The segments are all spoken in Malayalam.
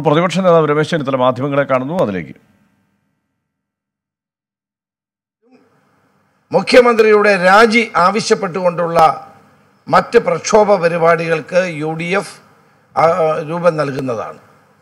പ്രതിപക്ഷ നേതാവ് രമേശ് ചെന്നിത്തല മാധ്യമങ്ങളെ കാണുന്നു അതിലേക്ക് മുഖ്യമന്ത്രിയുടെ രാജി ആവശ്യപ്പെട്ടുകൊണ്ടുള്ള മറ്റ് പ്രക്ഷോഭ പരിപാടികൾക്ക് യു ഡി എഫ് രൂപം നൽകുന്നതാണ്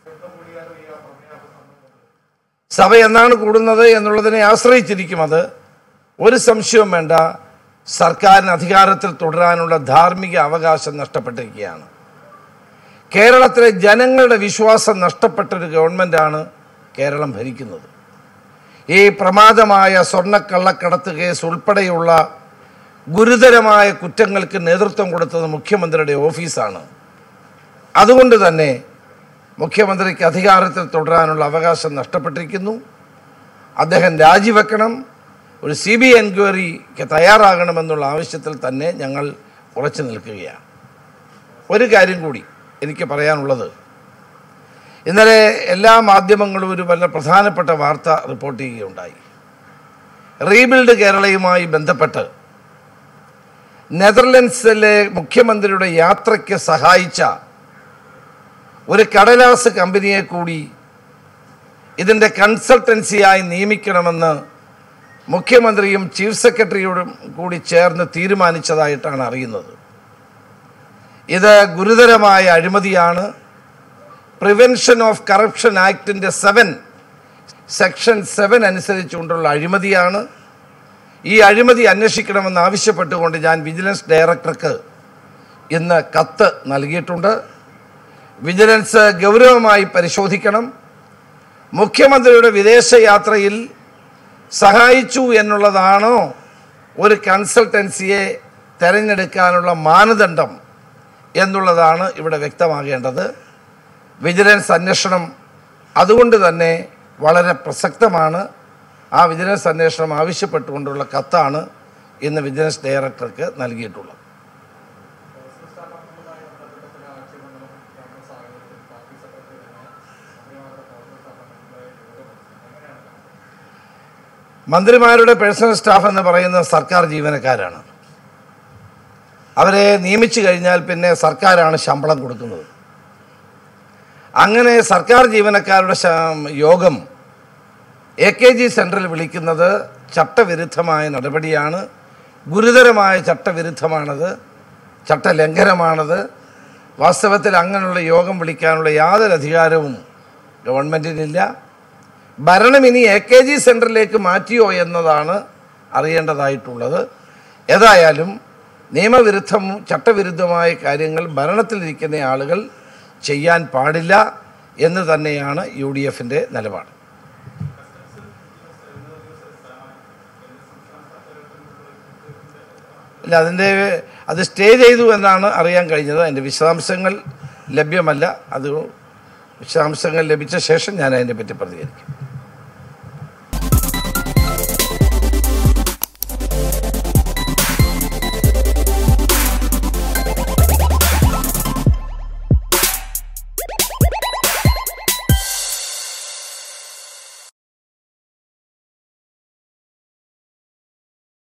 സഭ എന്നാണ് കൂടുന്നത് എന്നുള്ളതിനെ ആശ്രയിച്ചിരിക്കും അത് ഒരു സംശയവും വേണ്ട സർക്കാരിന് അധികാരത്തിൽ തുടരാനുള്ള ധാർമ്മിക അവകാശം നഷ്ടപ്പെട്ടിരിക്കുകയാണ് കേരളത്തിലെ ജനങ്ങളുടെ വിശ്വാസം നഷ്ടപ്പെട്ടൊരു ഗവൺമെൻറ്റാണ് കേരളം ഭരിക്കുന്നത് ഈ പ്രമാദമായ സ്വർണ്ണക്കള്ളക്കടത്ത് കേസ് ഉൾപ്പെടെയുള്ള ഗുരുതരമായ കുറ്റങ്ങൾക്ക് നേതൃത്വം കൊടുത്തത് മുഖ്യമന്ത്രിയുടെ ഓഫീസാണ് അതുകൊണ്ട് തന്നെ മുഖ്യമന്ത്രിക്ക് അധികാരത്തിൽ തുടരാനുള്ള അവകാശം നഷ്ടപ്പെട്ടിരിക്കുന്നു അദ്ദേഹം രാജിവെക്കണം ഒരു സി ബി എൻക്വയറിക്ക് തയ്യാറാകണമെന്നുള്ള ആവശ്യത്തിൽ തന്നെ ഞങ്ങൾ ഉറച്ചു നിൽക്കുകയാണ് ഒരു കാര്യം കൂടി എനിക്ക് പറയാനുള്ളത് ഇന്നലെ എല്ലാ മാധ്യമങ്ങളും ഒരു വളരെ പ്രധാനപ്പെട്ട വാർത്ത റിപ്പോർട്ട് ചെയ്യുകയുണ്ടായി റീബിൽഡ് കേരളയുമായി ബന്ധപ്പെട്ട് നെതർലൻഡ്സിലെ മുഖ്യമന്ത്രിയുടെ യാത്രയ്ക്ക് സഹായിച്ച ഒരു കടലാസ് കമ്പനിയെ കൂടി ഇതിൻ്റെ കൺസൾട്ടൻസിയായി നിയമിക്കണമെന്ന് മുഖ്യമന്ത്രിയും ചീഫ് സെക്രട്ടറിയോടും കൂടി ചേർന്ന് തീരുമാനിച്ചതായിട്ടാണ് അറിയുന്നത് ഇത് ഗുരുതരമായ അഴിമതിയാണ് പ്രിവെൻഷൻ ഓഫ് കറപ്ഷൻ ആക്ടിൻ്റെ സെവൻ സെക്ഷൻ സെവൻ അനുസരിച്ചുകൊണ്ടുള്ള അഴിമതിയാണ് ഈ അഴിമതി അന്വേഷിക്കണമെന്ന് ആവശ്യപ്പെട്ടുകൊണ്ട് ഞാൻ വിജിലൻസ് ഡയറക്ടർക്ക് ഇന്ന് കത്ത് നൽകിയിട്ടുണ്ട് വിജിലൻസ് ഗൗരവമായി പരിശോധിക്കണം മുഖ്യമന്ത്രിയുടെ വിദേശയാത്രയിൽ സഹായിച്ചു എന്നുള്ളതാണോ ഒരു കൺസൾട്ടൻസിയെ തിരഞ്ഞെടുക്കാനുള്ള മാനദണ്ഡം എന്നുള്ളതാണ് ഇവിടെ വ്യക്തമാകേണ്ടത് വിജിലൻസ് അന്വേഷണം അതുകൊണ്ട് തന്നെ വളരെ പ്രസക്തമാണ് ആ വിജിലൻസ് അന്വേഷണം ആവശ്യപ്പെട്ടുകൊണ്ടുള്ള കത്താണ് ഇന്ന് വിജിലൻസ് ഡയറക്ടർക്ക് നൽകിയിട്ടുള്ളത് മന്ത്രിമാരുടെ പേഴ്സണൽ സ്റ്റാഫ് എന്ന് പറയുന്നത് സർക്കാർ ജീവനക്കാരാണ് അവരെ നിയമിച്ചു കഴിഞ്ഞാൽ പിന്നെ സർക്കാരാണ് ശമ്പളം കൊടുക്കുന്നത് അങ്ങനെ സർക്കാർ ജീവനക്കാരുടെ ശ- യോഗം എ കെ ജി സെൻറ്ററിൽ വിളിക്കുന്നത് ചട്ടവിരുദ്ധമായ നടപടിയാണ് ഗുരുതരമായ ചട്ടവിരുദ്ധമാണത് ചട്ടലംഘനമാണത് വാസ്തവത്തിൽ അങ്ങനെയുള്ള യോഗം വിളിക്കാനുള്ള യാതൊരു അധികാരവും ഗവൺമെൻറ്റിനില്ല ഭരണം ഇനി എ കെ ജി സെൻറ്ററിലേക്ക് മാറ്റിയോ എന്നതാണ് അറിയേണ്ടതായിട്ടുള്ളത് ഏതായാലും നിയമവിരുദ്ധം ചട്ടവിരുദ്ധമായ കാര്യങ്ങൾ ഭരണത്തിലിരിക്കുന്ന ആളുകൾ ചെയ്യാൻ പാടില്ല എന്ന് തന്നെയാണ് യു ഡി എഫിൻ്റെ നിലപാട് ഇല്ല അതിൻ്റെ അത് സ്റ്റേ ചെയ്തു എന്നാണ് അറിയാൻ കഴിഞ്ഞത് അതിൻ്റെ വിശദാംശങ്ങൾ ലഭ്യമല്ല അത് വിശദാംശങ്ങൾ ലഭിച്ച ശേഷം ഞാൻ അതിനെ പറ്റി പ്രതികരിക്കും